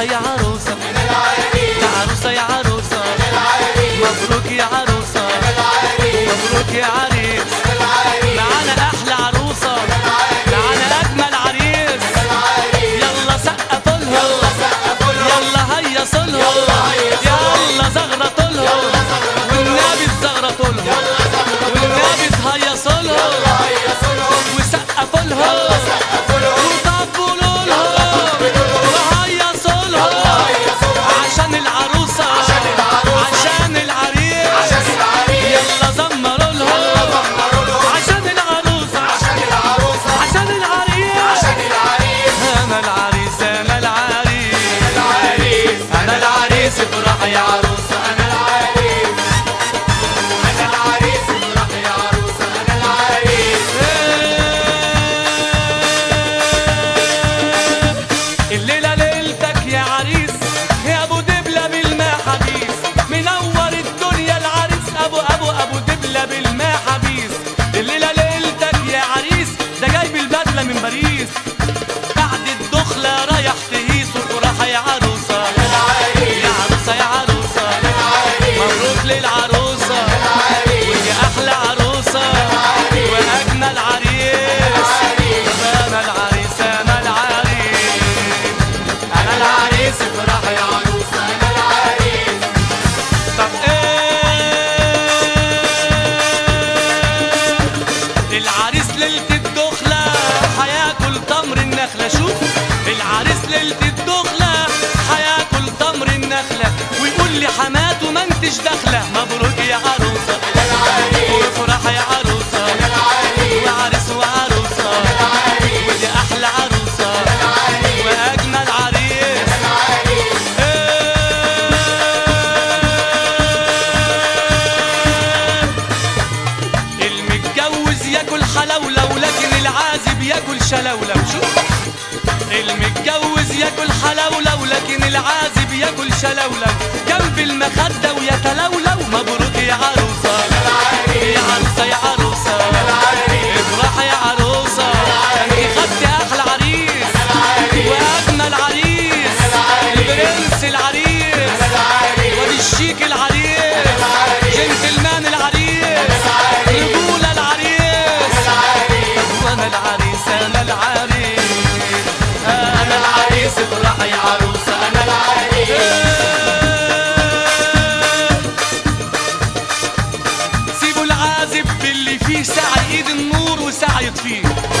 يا عروسة يا عروسة يا عروسة مبروك يا عروسة مبروك يا عريس معانا أحلى عروسة معانا أجمل عريس يلا سقفوا لهم يلا هيصوا لهم يلا زغرطوا لهم والنبي زغرطوا لهم والنبي هيصوا لهم وسقفوا لهم وطبلوا لهم وهيصوا لهم عشان العروسة عشان العريس يلا زمروا لهم عشان العروسة عشان العريس أنا العريس أنا العريس أنا العريس افرح يا عروسة أنا الليلة ليلتك يا عريس يا ابو دبلة بالماء حبيس منور الدنيا العريس ابو ابو ابو دبلة بالماء حبيس الليلة ليلتك يا عريس ده جايب البدلة من باريس بعد الدخلة رايح تهيس وفرح يا عروسة يا عروسة يا عروسة مبروك للعروسة ودي أحلى عروسة وأجمل عريس أنا العريس أنا العريس أنا العريس افرح يا عروسة أنا العريس طب إيه العريس ليلة الدخلة هياكل تمر النخلة شوف العريس ليلة الدخلة هياكل تمر النخلة ويقول لي حماته ما انتش داخلة مبروك يا عروسة وافرح يا عروسة وعريس وعروسة ودي أحلى عروسة وأجمل عريس إيه المتجوز ياكل حلولو لكن العازب ياكل شلولو شوف المتجوز ياكل حلولو لكن العازب ياكل شلولو جنب المخدة ويتلولو مبروك يا عروسة يا عروسة يا عروسة افرح يا عروسة انت خدتي احلى عريس واجمل عريس البرنس العريس وادي الشيك العريس جنتلمان العريس رجولة العريس وانا العريس انا العريس انا العريس افرح يا عروسه انا العريس سيبوا العازب باللي فيه سعي ايد النور وسعي يطفيه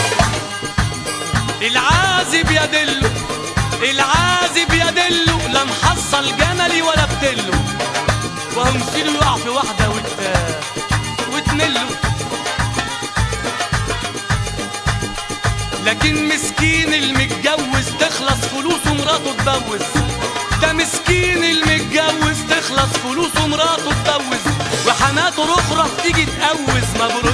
العازب يا دلو العازب يا دلو لا محصل جملي ولا بتلو وهو مسيره يقع في واحده وت وتمله لكن مسكين المتجوز تخلص فلوسه مراته تبوز ده مسكين المتجوز تخلص فلوسه مراته تبوز وحماته رخرة تيجي تقوز مبروك